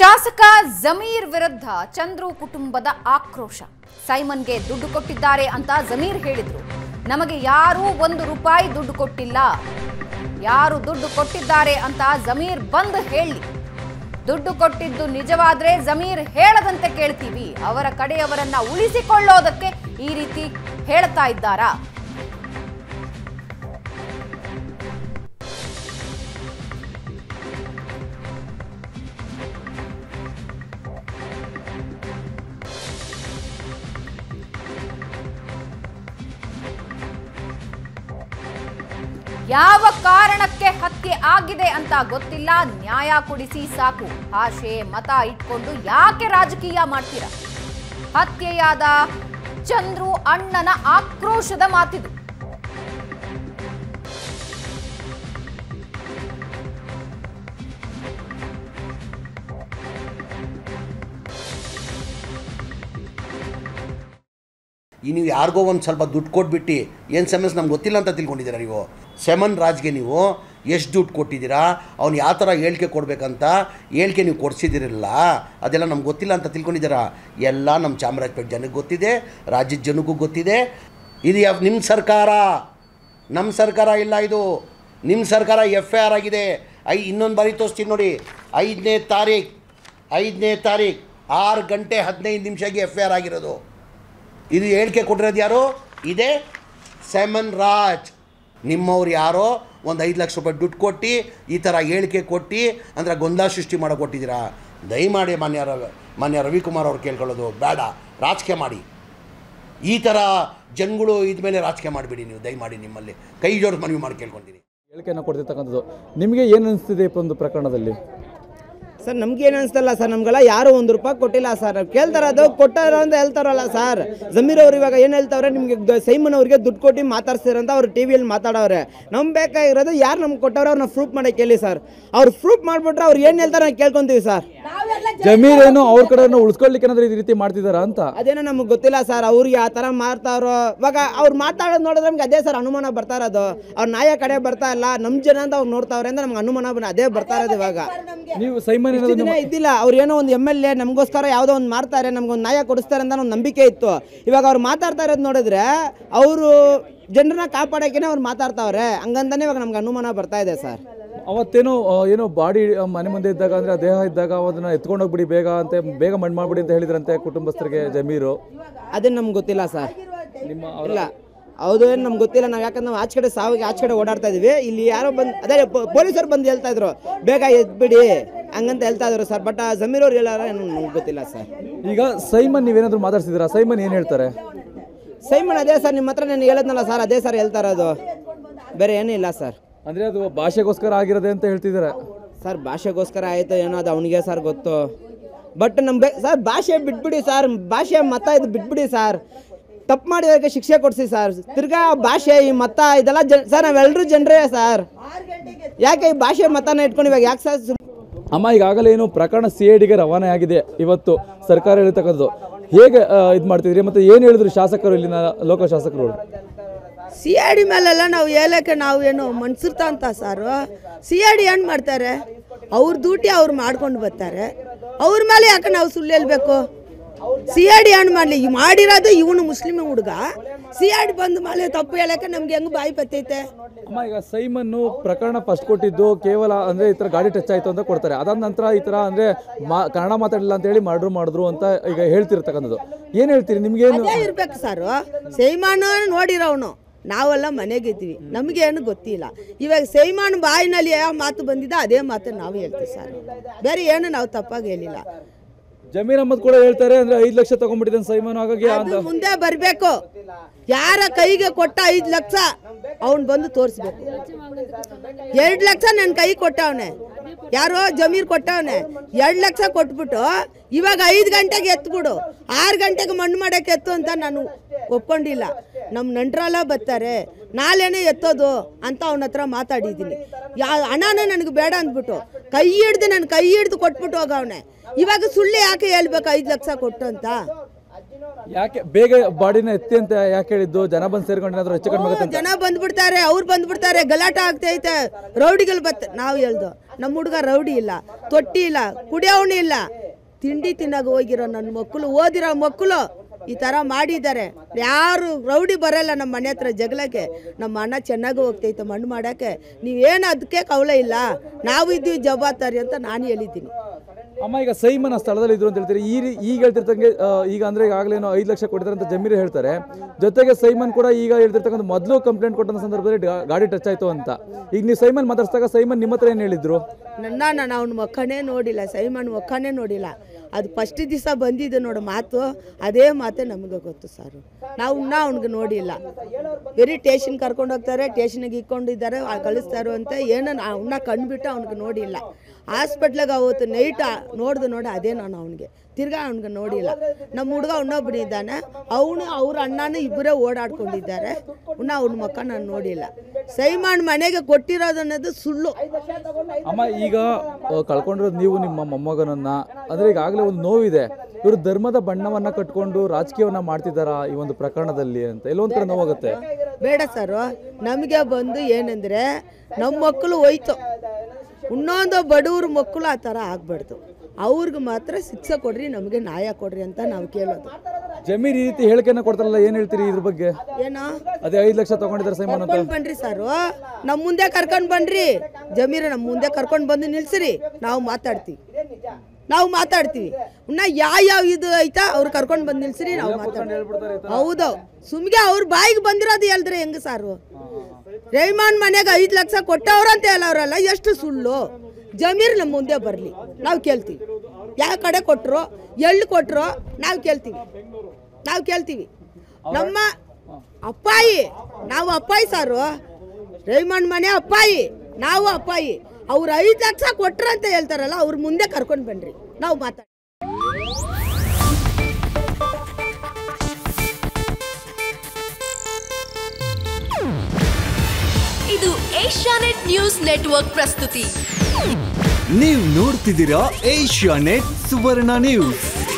ಶಾಸಕ ಜಮೀರ್ ವಿರುದ್ಧ ಚಂದ್ರು ಕುಟುಂಬದ ಆಕ್ರೋಶ ಸೈಮನ್ಗೆ ದುಡ್ಡು ಕೊಟ್ಟಿದ್ದಾರೆ ಅಂತ ಜಮೀರ್ ಹೇಳಿದ್ರು ನಮಗೆ ಯಾರೂ ಒಂದು ರೂಪಾಯಿ ದುಡ್ಡು ಕೊಟ್ಟಿಲ್ಲ ಯಾರು ದುಡ್ಡು ಕೊಟ್ಟಿದ್ದಾರೆ ಅಂತ ಜಮೀರ್ ಬಂದ್ ಹೇಳಿ ದುಡ್ಡು ಕೊಟ್ಟಿದ್ದು ನಿಜವಾದ್ರೆ ಜಮೀರ್ ಹೇಳದಂತೆ ಕೇಳ್ತೀವಿ ಅವರ ಕಡೆಯವರನ್ನ ಉಳಿಸಿಕೊಳ್ಳೋದಕ್ಕೆ ಈ ರೀತಿ ಹೇಳ್ತಾ ಇದ್ದಾರಾ ಯಾವ ಕಾರಣಕ್ಕೆ ಹತ್ಯೆ ಆಗಿದೆ ಅಂತ ಗೊತ್ತಿಲ್ಲ ನ್ಯಾಯ ಕೊಡಿಸಿ ಸಾಕು ಭಾಷೆ ಮತ ಇಟ್ಕೊಂಡು ಯಾಕೆ ರಾಜಕೀಯ ಮಾಡ್ತೀರಾ ಹತ್ಯೆಯಾದ ಚಂದ್ರು ಅಣ್ಣನ ಆಕ್ರೋಶದ ಮಾತಿದು ಈ ನೀವು ಯಾರಿಗೋ ಒಂದು ಸ್ವಲ್ಪ ದುಡ್ಡು ಕೊಟ್ಬಿಟ್ಟು ಏನು ಸಮಸ್ಯೆ ನಮ್ಗೆ ಗೊತ್ತಿಲ್ಲ ಅಂತ ತಿಳ್ಕೊಂಡಿದ್ದೀರಾ ನೀವು ಸೆಮನ್ ರಾಜ್ಗೆ ನೀವು ಎಷ್ಟು ದುಡ್ಡು ಕೊಟ್ಟಿದ್ದೀರಾ ಅವ್ನು ಯಾವ ಥರ ಹೇಳಿಕೆ ಕೊಡಬೇಕಂತ ಹೇಳಿಕೆ ನೀವು ಕೊಡಿಸಿದಿರಲ್ಲ ಅದೆಲ್ಲ ನಮ್ಗೆ ಗೊತ್ತಿಲ್ಲ ಅಂತ ತಿಳ್ಕೊಂಡಿದ್ದೀರಾ ಎಲ್ಲ ನಮ್ಮ ಚಾಮರಾಜಪೇಟೆ ಜನಕ್ಕೆ ಗೊತ್ತಿದೆ ರಾಜ್ಯದ ಜನಕ್ಕೂ ಗೊತ್ತಿದೆ ಇದು ಯಾವ ನಿಮ್ಮ ಸರ್ಕಾರ ನಮ್ಮ ಸರ್ಕಾರ ಇಲ್ಲ ಇದು ನಿಮ್ಮ ಸರ್ಕಾರ ಎಫ್ ಐ ಆರ್ ಆಗಿದೆ ಐ ಇನ್ನೊಂದು ಬಾರಿ ತೋರಿಸ್ತೀನಿ ನೋಡಿ ಐದನೇ ತಾರೀಕು ಐದನೇ ತಾರೀಕು ಆರು ಗಂಟೆ ಹದಿನೈದು ನಿಮಿಷಕ್ಕೆ ಎಫ್ ಐ ಆರ್ ಆಗಿರೋದು ಇದು ಹೇಳಿಕೆ ಕೊಟ್ಟಿರೋದು ಯಾರು ಇದೇ ಸೆಮನ್ ರಾಜ್ ನಿಮ್ಮವ್ರು ಯಾರೋ ಒಂದು ಐದು ಲಕ್ಷ ರೂಪಾಯಿ ದುಡ್ಡು ಕೊಟ್ಟು ಈ ಥರ ಹೇಳಿಕೆ ಕೊಟ್ಟು ಅಂದರೆ ಗೊಂದಲ ಸೃಷ್ಟಿ ಮಾಡೋ ಕೊಟ್ಟಿದ್ದೀರಾ ದಯಮಾಡಿ ಮಾನ್ಯ ರವಿ ಮಾನ್ಯ ರವಿಕುಮಾರ್ ಅವ್ರು ಕೇಳ್ಕೊಳ್ಳೋದು ಬೇಡ ರಾಜಕೀಯ ಮಾಡಿ ಈ ಥರ ಜನಗಳು ಇದ್ಮೇಲೆ ರಾಜಕೀಯ ಮಾಡಿಬಿಡಿ ನೀವು ದಯಮಾಡಿ ನಿಮ್ಮಲ್ಲಿ ಕೈ ಜೋಡಿಸಿ ಮನವಿ ಮಾಡಿ ಕೇಳ್ಕೊತೀನಿ ಹೇಳಿಕೆಯನ್ನು ಕೊಡ್ತಿರ್ತಕ್ಕಂಥದ್ದು ನಿಮಗೆ ಏನು ಅನಿಸ್ತಿದೆ ಈ ಒಂದು ಪ್ರಕರಣದಲ್ಲಿ ಸರ್ ನಮ್ಗೆ ಏನು ಅನಿಸ್ತಲ್ಲ ಸರ್ ನಮ್ಗೆಲ್ಲ ಯಾರು ಒಂದು ರೂಪಾಯಿ ಕೊಟ್ಟಿಲ್ಲ ಸರ್ ಕೇಳ್ತಾರ ಅದು ಕೊಟ್ಟಾರ ಅಂತ ಹೇಳ್ತಾರಲ್ಲ ಸರ್ ಜಮೀರ್ ಅವ್ರು ಇವಾಗ ಏನು ಹೇಳ್ತಾವ್ರೆ ನಿಮಗೆ ದ- ಸೈಮನ್ ಅವ್ರಿಗೆ ದುಡ್ಡು ಕೊಟ್ಟು ಮಾತಾಡ್ಸಿರಂತ ಅವ್ರು ಟಿ ವಿಯಲ್ಲಿ ಮಾತಾಡೋರೆ ನಮ್ಗೆ ಬೇಕಾಗಿರೋದು ಯಾರು ನಮ್ಗೆ ಕೊಟ್ಟವ್ರೆ ಅವ್ರನ್ನ ಪ್ರೂಫ್ ಮಾಡಕ್ಕೆ ಕೇಳಿ ಸರ್ ಅವ್ರು ಪ್ರೂಫ್ ಮಾಡ್ಬಿಟ್ರೆ ಅವ್ರು ಏನು ಹೇಳ್ತಾರೆ ನಾವು ಕೇಳ್ಕೊಂತೀವಿ ಸರ್ ಜಮೀರ್ ಏನು ಅವ್ರ ಕಡೆಯನ್ನು ಉಳಿಸ್ಕೊಳ್ಳಿಕ್ಕೆ ಏನಾದ್ರು ಈ ರೀತಿ ಮಾಡ್ತಿದ್ದಾರಾ ಅಂತ ಅದೇನೋ ನಮಗೆ ಗೊತ್ತಿಲ್ಲ ಸರ್ ಅವ್ರಿಗೆ ಆ ಥರ ಮಾಡ್ತಾರೋ ಇವಾಗ ಅವ್ರು ಮಾತಾಡೋದು ನೋಡಿದ್ರೆ ನಮ್ಗೆ ಅದೇ ಸರ್ ಅನುಮಾನ ಬರ್ತಾ ಇರೋದು ಅವ್ರ ನಾಯ ಕಡೆ ಬರ್ತಾ ಇಲ್ಲ ನಮ್ಮ ಜನ ಅಂತ ಅವ್ರು ನೋಡ್ತಾವ್ರೆ ಅಂತ ನಮ್ಗೆ ಅನುಮಾನ ಬನ್ನ- ಅದೇ ಬರ್ತಾ ಇರೋದು ಇವಾಗ ನೀವು ಸೈಮನ್ ಇಷ್ಟು ಏನಾದ್ರು ದಿನ ಇದ್ದಿಲ್ಲ ಅವ್ರು ಏನೋ ಒಂದು ಎಮ್ ಎಲ್ ಎ ನಮಗೋಸ್ಕರ ಯಾವುದೋ ಒಂದು ಮಾಡ್ತಾರೆ ನಮ್ಗೊಂದು ನ್ಯಾಯ ಕೊಡಿಸ್ತಾರೆ ಅಂತ ಒಂದು ನಂಬಿಕೆ ಇತ್ತು ಇವಾಗ ಅವ್ರು ಮಾತಾಡ್ತಾ ಇರೋದು ನೋಡಿದ್ರೆ ಅವರು ಜನರನ್ನ ಕಾಪಾಡೋಕೆ ಅವ್ರು ಮಾತಾಡ್ತಾವ್ರೆ ಹಂಗಂತಾನೆ ಇವಾಗ ನಮ್ಗೆ ಅನುಮಾನ ಬರ್ತಾ ಇದೆ ಸರ್ ಅವತ್ತೇನೋ ಆ, ಏನೋ ಬಾಡಿ ಮನೆ ಮುಂದೆ ಇದ್ದಾಗ ಅಂದ್ರೆ ಆ ದೇಹ ಇದ್ದಾಗ ಅದನ್ನ ಎತ್ಕೊಂಡು ಹೋಗ್ಬಿಡಿ ಬೇಗ ಅಂತ ಬೇಗ ಮಣ್ಣು ಮಾಡ್ಬಿಡಿ ಅಂತ ಹೇಳಿದ್ರಂತೆ ಕುಟುಂಬಸ್ಥರಿಗೆ ಜಮೀರು ಅದೇನು ನಮ್ಗೆ ಗೊತ್ತಿಲ್ಲ ಸರ್ ನಿಮ್ಮ ಇಲ್ಲ ಹೌದು ಏನು ನಮ್ಗೆ ಗೊತ್ತಿಲ್ಲ ನಾವು ಯಾಕಂದ್ರೆ ನಾವು ಆಚೆ ಕಡೆ ಸಾವಿಗೆ ಆಚೆ ಕಡೆ ಓಡಾಡ್ತಾ ಇದೀವಿ ಇಲ್ಲಿ ಯಾರೋ ಬಂದು ಅದೇ ಪೊಲೀಸರು ಬಂದು ಹೇಳ್ತಾ ಇದ್ರು ಬೇಗ ಎದ್ಬಿಡಿ ಹಂಗಂತ ಹೇಳ್ತಾ ಇದ್ರು ಸರ್ ಬಟ್ ಆ ಜಮೀರ್ ಅವ್ರು ಹೇಳಾರ ಏನು ನಮ್ಗೆ ಗೊತ್ತಿಲ್ಲ ಸರ್ ಈಗ ಸೈಮನ್ ನೀವೇನಾದ್ರು ಮಾತಾಡ್ಸಿದ್ದೀರಾ ಸೈಮನ್ ಏನು ಹೇಳ್ತಾರೆ ಸೈಮನ್ ಅದೇ ಸರ್ ನಿಮ್ಮ ಹತ್ರ ನಾನು ಹೇಳಿದ್ನಲ್ಲ ಸರ್ ಅದೇ ಸರ್ ಹೇಳ್ತಾ ಇರೋದು ಬೇರೆ ಏನೂ ಇಲ್ಲ ಸರ್ ಅಂದ್ರೆ ಅದು ಭಾಷೆಗೋಸ್ಕರ ಆಗಿರೋದೆ ಅಂತ ಹೇಳ್ತಿದ್ದಾರೆ ಸರ್ ಭಾಷೆಗೋಸ್ಕರ ಆಯ್ತು ಏನೋ ಅದು ಅವನಿಗೆ ಸರ್ ಗೊತ್ತು ಬಟ್ ನಮ್ಮ ಬೇ ಸರ್ ಭಾಷೆ ಬಿಟ್ಬಿಡಿ ಸರ್ ಭಾಷೆ ಮತ ಇದು ಬಿಟ್ಬಿಡಿ ಸರ್ ತಪ್ಪು ಮಾಡಿದವರಿಗೆ ಶಿಕ್ಷೆ ಕೊಡಿಸಿ ಸರ್ ತಿರ್ಗಾ ಭಾಷೆ ಈ ಮತ ಇದೆಲ್ಲ ಜನ್ ಸರ್ ನಾವೆಲ್ಲರೂ ಜನರೇ ಸರ್ ಯಾಕೆ ಈ ಭಾಷೆ ಮತನ ಇಟ್ಕೊಂಡು ಇವಾಗ ಯಾಕೆ ಸರ್ ಸುಮ್- ಅಮ್ಮ ಈಗಾಗಲೇ ಏನು ಪ್ರಕರಣ ಸಿ ಐ ಡಿಗೆ ರವಾನೆ ಆಗಿದೆ ಇವತ್ತು ಸರ್ಕಾರ ಹೇಳ್ತಕ್ಕಂಥದ್ದು ಹೇಗೆ ಇದು ಮಾಡ್ತಿದ್ರಿ ಮತ್ತೆ ಏನು ಹೇಳಿದ್ರು ಶಾಸಕರು ಇಲ್ಲಿನ ಲೋಕ ಶಾಸಕರು ಸಿ ಐ ಡಿ ಮೇಲೆಲ್ಲ ನಾವು ಹೇಳಕ್ಕೆ ನಾವು ಏನು ಮನ್ಸಿರ್ತ ಅಂತ ಸಾರು ಸಿ ಐ ಡಿ ಏನು ಮಾಡ್ತಾರೆ ಅವ್ರ ಡ್ಯೂಟಿ ಅವ್ರು ಮಾಡ್ಕೊಂಡು ಬರ್ತಾರೆ ಅವ್ರ ಮೇಲೆ ಯಾಕೆ ನಾವು ಸುಳ್ಳು ಹೇಳ್ಬೇಕು ಸಿ ಐ ಡಿ ಏನು ಮಾಡಲಿ ಮಾಡಿರೋದು ಇವನು ಮುಸ್ಲಿಮ್ ಹುಡುಗ ಸಿ ಐ ಡಿ ಬಂದ ಮೇಲೆ ತಪ್ಪು ಹೇಳಕ್ಕೆ ನಮ್ಗೆ ಹೆಂಗೆ ಬಾಯಿ ಬತ್ತೈತೆ ಅಮ್ಮ ಈಗ ಸೈಮನ್ನು ಪ್ರಕರಣ ಫಸ್ಟ್ ಕೊಟ್ಟಿದ್ದು ಕೇವಲ ಅಂದ್ರೆ ಈ ತರ ಗಾಡಿ ಟಚ್ ಆಯ್ತು ಅಂತ ಕೊಡ್ತಾರೆ ಅದಾದ ನಂತರ ಈ ತರ ಅಂದ್ರೆ ಮಾ ಕನ್ನಡ ಮಾತಾಡಲಿಲ್ಲ ಅಂತ ಹೇಳಿ ಮಾಡ್ರು ಮಾಡಿದ್ರು ಅಂತ ಈಗ ಹೇಳ್ತಿರ್ತಕ್ಕಂಥದ್ದು ಏನ್ ಹೇಳ್ತೀರಿ ನಿಮ್ಗೇನು ಅದೇ ಇರ್ಬೇಕು ಸಾರು ಸೈಮಾನು ನೋಡಿರೋವನು ನಾವೆಲ್ಲ ಮನೆಗಿದ್ದೀವಿ ನಮಗೇನು ಗೊತ್ತಿಲ್ಲ ಇವಾಗ ಸೈಮಾನ್ ಬಾಯಿನಲ್ಲಿ ಯಾವ ಮಾತು ಬಂದಿದೆ ಅದೇ ಮಾತು ನಾವು ಹೇಳ್ತೀವಿ ಸರ್ ಬೇರೆ ಏನು ನಾವು ತಪ್ಪಾಗಿ ಹೇಳಿಲ್ಲ ಜಮೀರ್ ಅಹಮದ್ ಕೂಡ ಹೇಳ್ತಾರೆ ಅಂದ್ರೆ ಐದು ಲಕ್ಷ ತಗೊಂಡ್ಬಿಟ್ಟಿದ್ದಾನೆ ಸೈಮನ್ ಹಾಗಾಗಿ ಅದು ಮುಂದೆ ಬರಬೇಕು ಯಾರ ಕೈಗೆ ಕೊಟ್ಟ ಐದು ಲಕ್ಷ ಅವನು ಬಂದು ತೋರಿಸ್ಬೇಕು ಎರಡು ಲಕ್ಷ ನನ್ನ ಕೈ ಕೊಟ್ಟವನೆ ಯಾರೋ ಜಮೀರ್ ಕೊಟ್ಟವನೆ ಎರಡು ಲಕ್ಷ ಕೊಟ್ಬಿಟ್ಟು ಇವಾಗ ಐದು ಗಂಟೆಗೆ ಎತ್ಬಿಡು ಆರು ಗಂಟೆಗೆ ಮಣ್ಣು ಮಾಡಕ್ಕೆ ಎತ್ತು ಅಂತ ನಾನು ಒಪ್ಕೊಂಡಿಲ್ಲ ನಮ್ಮ ನಂಟ್ರೆಲ್ಲ ಬರ್ತಾರೆ ನಾಳೆನೇ ಎತ್ತೋದು ಅಂತ ಅವನ ಹತ್ರ ಮಾತಾಡಿದ್ದೀನಿ ಯಾ ಹಣನೇ ನನಗೆ ಬೇಡ ಅಂದ್ಬಿಟ್ಟು ಕೈ ಹಿಡ್ದು ನನ್ನ ಕೈ ಹಿಡ್ದು ಕೊಟ್ಬಿಟ್ಟು ಹೋಗವನೆ ಇವಾಗ ಸುಳ್ಳು ಯಾಕೆ ಹೇಳ್ಬೇಕು ಐದು ಲಕ್ಷ ಕೊಟ್ಟು ಅಂತ ಯಾಕೆ ಬೇಗ ಬಾಡಿನ ಎತ್ತಿ ಅಂತ ಯಾಕೆ ಹೇಳಿದ್ದು ಜನ ಬಂದು ಸೇರ್ಕೊಂಡು ಏನಾದ್ರು ಹೆಚ್ಚು ಕಡಿಮೆ ಆಗುತ್ತೆ ಅಂತ ಜನ ಬಂದ್ಬಿಡ್ತಾರೆ ಅವ್ರು ಬಂದ್ಬಿಡ್ತಾರೆ ಗಲಾಟ ಆಗ್ತೈತೆ ರೌಡಿಗಳು ಬತ್ ನಾವು ಹೇಳ್ದು ನಮ್ಮ ಹುಡುಗ ರೌಡಿ ಇಲ್ಲ ತೊಟ್ಟಿ ಇಲ್ಲ ಕುಡಿಯೋವಣಿ ಇಲ್ಲ ತಿಂಡಿ ತಿನ್ನಾಗ ಹೋಗಿರೋ ನನ್ನ ಮಕ್ಕಳು ಓದಿರೋ ಮಕ್ಕಳು ಈ ಥರ ಮಾಡಿದ್ದಾರೆ ಯಾರು ರೌಡಿ ಬರಲ್ಲ ನಮ್ಮ ಮನೆ ಹತ್ರ ಜಗಳಕ್ಕೆ ನಮ್ಮ ಅಣ್ಣ ಚೆನ್ನಾಗಿ ಹೋಗ್ತೈತೆ ಮಣ್ಣು ಮಾಡೋಕ್ಕೆ ನೀವೇನು ಅದಕ್ಕೆ ಕವಲ ಇಲ್ಲ ನಾವು ಇದ್ದೀವಿ ಜವಾಬ್ದಾರಿ ಅಂತ ನಾನು ಹೇಳಿದ್ದೀನಿ ಅಮ್ಮ ಈಗ ಸೈಮನ್ ಆ ಸ್ಥಳದಲ್ಲಿ ಇದ್ರು ಅಂತ ಹೇಳ್ತೀರಿ ಈ ರೀ- ಈಗ ಹೇಳ್ತಿರ್ತಂಗೆ ಆ, ಈಗ ಅಂದ್ರೆ ಈಗಾಗಲೇನೋ ಐದು ಲಕ್ಷ ಕೊಟ್ಟಿದ್ದಾರೆ ಅಂತ ಜಮೀರ್ ಹೇಳ್ತಾರೆ ಜೊತೆಗೆ ಸೈಮನ್ ಕೂಡ ಈಗ ಹೇಳ್ತಿರ್ತಕ್ಕಂಥ ಮೊದಲು ಕಂಪ್ಲೇಂಟ್ ಕೊಟ್ಟಂತ ಸಂದರ್ಭದಲ್ಲಿ ಗಾ- ಗಾಡಿ ಟಚ್ ಆಯ್ತು ಅಂತ ಈಗ ನೀವು ಸೈಮನ್ ಮಾತಾಡ್ಸಿದಾಗ ಸೈಮನ್ ನಿಮ್ಮ ಹತ್ರ ಏನು ಹೇಳಿದ್ರು ನನ್ನ ನಾನು ಅವ್ನ ಮುಖನೇ ನೋಡಿಲ್ಲ ಸೈಮನ್ ಮುಖನೇ ನೋಡಿಲ್ಲ ಅದು ಫಸ್ಟ್ ದಿವಸ ಬಂದಿದ್ದು ನೋಡು ಮಾತು ಅದೇ ಮಾತೇ ನಮಗೆ ಗೊತ್ತು ಸರ್ ನಾವು ಇನ್ನೂ ಅವ್ನಿಗೆ ನೋಡಿಲ್ಲ ಬರೀ ಟೇಷನ್ ಕರ್ಕೊಂಡು ಹೋಗ್ತಾರೆ ಟೇಷನ್ಗೆ ಇಕ್ಕೊಂಡಿದ್ದಾರೆ ಆ ಕಳಿಸ್ತಾರೋ ಅಂತ ಏನೋ ಅವನ್ನ ಕಂಡುಬಿಟ್ಟು ಅವ್ನಿಗೆ ನೋಡಿಲ್ಲ ಹಾಸ್ಪಿಟ್ಲಿಗೆ ಅವತ್ತು ನೈಟ್ ನೋಡ್ದು ನೋಡಿ ಅದೇ ನಾನು ಅವನಿಗೆ ತಿರ್ಗಾ ಅವ್ನಿಗೆ ನೋಡಿಲ್ಲ ನಮ್ಮ ಹುಡುಗ ಇನ್ನೊಬ್ಬನಿದ್ದಾನೆ ಅವನು ಅವ್ರ ಅಣ್ಣನೂ ಇಬ್ಬರೇ ಓಡಾಡ್ಕೊಂಡಿದ್ದಾರೆ ಇನ್ನೂ ಅವ್ನ ಮುಖ ನಾನು ನೋಡಿಲ್ಲ ಸೈಮಾನ್ ಮನೆಗೆ ಕೊಟ್ಟಿರೋದು ಅನ್ನೋದು ಸುಳ್ಳು ಅಮ್ಮ ಈಗ ಆ, ಕಳ್ಕೊಂಡಿರೋದು ನೀವು ನಿಮ್ಮ ಮೊಮ್ಮಗನನ್ನ ಅಂದ್ರೆ ಈಗಾಗಲೇ ಒಂದು ನೋವಿದೆ ಇವರು ಧರ್ಮದ ಬಣ್ಣವನ್ನ ಕಟ್ಕೊಂಡು ರಾಜಕೀಯವನ್ನ ಮಾಡ್ತಿದ್ದಾರಾ ಈ ಒಂದು ಪ್ರಕರಣದಲ್ಲಿ ಅಂತ ಎಲ್ಲೊಂದ್ ಕಡೆ ನೋವಾಗುತ್ತೆ ಬೇಡ ಸರು ನಮಗೆ ಬಂದು ಏನಂದರೆ ನಮ್ಮ ಮಕ್ಕಳು ಹೋಯ್ತು ಇನ್ನೊಂದು ಬಡವ್ರ ಮಕ್ಕಳು ಆ ಥರ ಆಗ್ಬಾರ್ದು ಅವ್ರಿಗೆ ಮಾತ್ರ ಶಿಕ್ಷೆ ಕೊಡ್ರಿ ನಮಗೆ ನ್ಯಾಯ ಕೊಡ್ರಿ ಅಂತ ನಾವು ಕೇಳೋದು ಜಮೀರ್ ಈ ರೀತಿ ಹೇಳಿಕೆನ ಕೊಡ್ತಾರಲ್ಲ ಏನ್ ಹೇಳ್ತೀರಿ ಇದ್ರ ಬಗ್ಗೆ ಏನೋ ಅದೇ ಐದು ಲಕ್ಷ ತಗೊಂಡಿದ್ದಾರೆ ಸೈಮನ್ ಅಂತ ಕರ್ಕೊಂಡು ಬನ್ರಿ ಸರು ನಮ್ಮ ಮುಂದೆ ಕರ್ಕೊಂಡು ಬನ್ರಿ ಜಮೀರ ನಮ್ಮ ಮುಂದೆ ಕರ್ಕೊಂಡು ಬಂದು ನಿಲ್ಸಿರಿ ನಾವು ಮಾತಾಡ್ತೀವಿ ನಾವು ಮಾತಾಡ್ತೀವಿ ಇನ್ನ ಯಾವ ಯಾವ ಇದು ಐತಾ ಅವ್ರು ಕರ್ಕೊಂಡು ಬಂದು ನಿಲ್ಸಿರಿ ನಾವು ಮಾತಾಡ್ತೀವಿ ಹೌದು ಸುಮ್ಗೆ ಅವ್ರ ಬಾಯಿಗೆ ಬಂದಿರೋದು ಹೇಳಿದ್ರೆ ಹೆಂಗ ಸಾರು ರೇಮಾನ್ ಮನೆಗೆ ಐದು ಲಕ್ಷ ಕೊಟ್ಟವ್ರಂತ ಹೇಳೋರಲ್ಲ ಎಷ್ಟು ಸುಳ್ಳು ಜಮೀರ್ ನಮ್ಮ ಮುಂದೆ ಬರಲಿ ನಾವು ಕೇಳ್ತೀವಿ ಯಾವ ಕಡೆ ಕೊಟ್ಟರು ಎಲ್ಲಿ ಕೊಟ್ಟರು ನಾವು ಕೇಳ್ತೀವಿ ನಾವು ಕೇಳ್ತೀವಿ ನಮ್ಮ ಅಪ್ಪಾಯಿ ನಾವು ಅಪ್ಪಾಯಿ ಸಾರು ರೇಮಣ್ಣ ಮನೆ ಅಪ್ಪಾಯಿ ನಾವು ಅಪ್ಪಾಯಿ ಅವ್ರು ಐದು ಲಕ್ಷ ಕೊಟ್ರಂತ ಹೇಳ್ತಾರಲ್ಲ ಅವ್ರ ಮುಂದೆ ಕರ್ಕೊಂಡು ಬನ್ರಿ ನಾವು ಮಾತಾಡ್ತೀವಿ ಇದು ಏಷ್ಯಾನೆಟ್ ನ್ಯೂಸ್ ನೆಟ್ವರ್ಕ್ ಪ್ರಸ್ತುತಿ ನೀವು ನೋಡ್ತಿದ್ದೀರಾ ಏಷ್ಯಾ ನೆಟ್ ಸುವರ್ಣ ನ್ಯೂಸ್